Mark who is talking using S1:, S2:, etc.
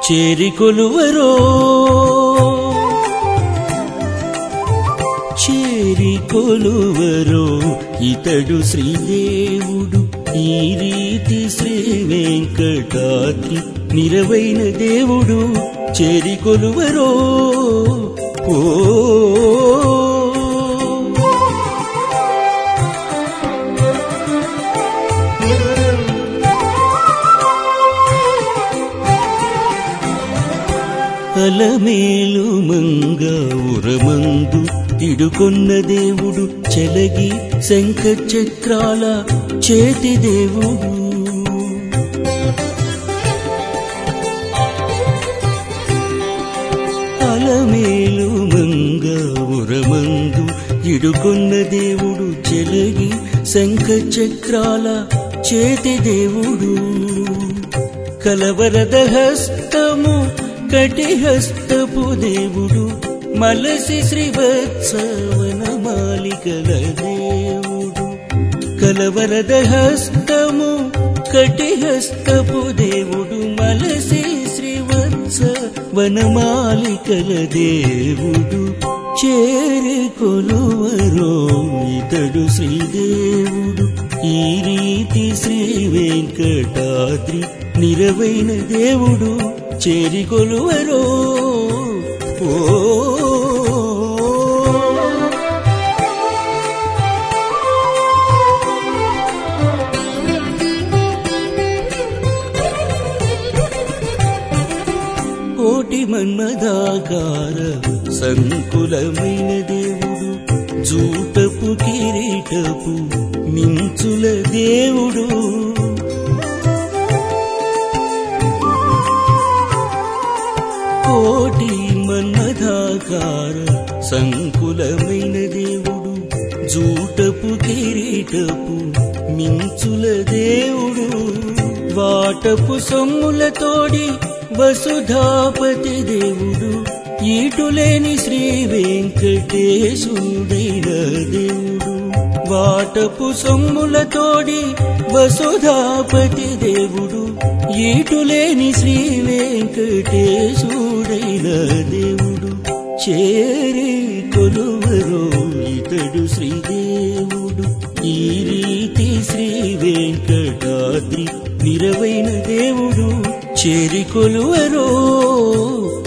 S1: చేరికొలువరో చేరికొలువరో ఇతడు శ్రీదేవుడు ఈ రీతి శ్రీ వెంకటాద్రి నిరవైన దేవుడు చేరికొలువరో ఓ అలమేలు మంగ ఉరమందు తిడుకొన్న దేవుడు చెలగి శంఖ చక్రాల చేతి దేవుడు అలమేలు మంగ ఉరమందు ఇడుకొన్న దేవుడు చెలగి శంఖ చక్రాల చేతి దేవుడు కలవరద హస్తము కటిహస్తపు దేవుడు మలసి శ్రీవత్సవన మాలికల దేవుడు కలవరద హస్తము కటిహస్తపు దేవుడు మలసి శ్రీవత్స వనమాలికల దేవుడు చేరి కొలువరో ఇతడు శ్రీదేవుడు ఈ రీతి శ్రీ వెంకటాద్రి నిరవైన దేవుడు చేరి కొలువరో ఓ కోటి మన్మదాకార సంకులమైన దేవుడు జూటపు కిరీటపు మించుల దేవుడు కోటి మన్మదాకార సంకులమైన దేవుడు జూటపు కిరీటపు మించుల దేవుడు వాటపు సొమ్ములతోడి వసుధాపతి దేవుడు ఈటులేని శ్రీ వెంకటేశుడైన దేవుడు వాటపు సొమ్ములతోడి వసుధాపతి దేవుడు ఈటులేని శ్రీ వెంకటేశుడైన దేవుడు చేరి కొలువరో ఇతడు శ్రీదేవుడు ఈ రీతి శ్రీ వెంకటాద్రి నిరవైన దేవుడు చేరి కొలువరో